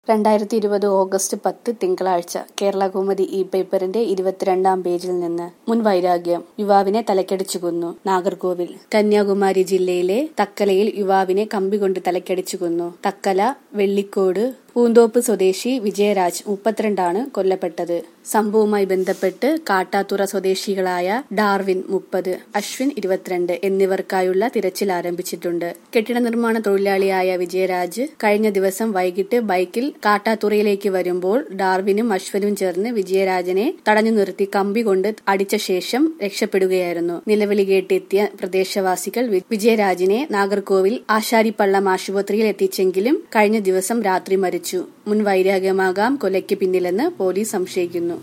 രണ്ടായിരത്തി ഇരുപത് ഓഗസ്റ്റ് പത്ത് തിങ്കളാഴ്ച കേരളകൗമുദി ഇ പേപ്പറിന്റെ ഇരുപത്തിരണ്ടാം പേജിൽ നിന്ന് മുൻ വൈരാഗ്യം യുവാവിനെ തലക്കടിച്ചു കൊന്നു നാഗർകോവിൽ കന്യാകുമാരി ജില്ലയിലെ തക്കലയിൽ യുവാവിനെ കമ്പികൊണ്ട് തലക്കടിച്ചു കൊന്നു തക്കല വെള്ളിക്കോട് പൂന്തോപ്പ് സ്വദേശി വിജയരാജ് മുപ്പത്തിരണ്ടാണ് കൊല്ലപ്പെട്ടത് സംഭവവുമായി ബന്ധപ്പെട്ട് കാട്ടാത്തുറ സ്വദേശികളായ ഡാർവിൻ മുപ്പത് അശ്വിൻ ഇരുപത്തിരണ്ട് എന്നിവർക്കായുള്ള തിരച്ചിൽ ആരംഭിച്ചിട്ടുണ്ട് കെട്ടിട നിർമ്മാണ തൊഴിലാളിയായ വിജയരാജ് കഴിഞ്ഞ ദിവസം വൈകിട്ട് ബൈക്കിൽ കാട്ടാത്തുറയിലേക്ക് വരുമ്പോൾ ഡാർവിനും അശ്വനും ചേർന്ന് വിജയരാജനെ തടഞ്ഞു നിർത്തി കമ്പി കൊണ്ട് അടിച്ച ശേഷം രക്ഷപ്പെടുകയായിരുന്നു നിലവിളി കേട്ടെത്തിയ പ്രദേശവാസികൾ വി- വിജയരാജിനെ നാഗർകോവിൽ ആശാരിപ്പള്ളം ആശുപത്രിയിൽ എത്തിച്ചെങ്കിലും കഴിഞ്ഞ ദിവസം രാത്രി മരിച്ചു മുൻ വൈരാഗ്യമാകാം കൊലയ്ക്ക് പിന്നിലെന്ന് പോലീസ് സംശയിക്കുന്നു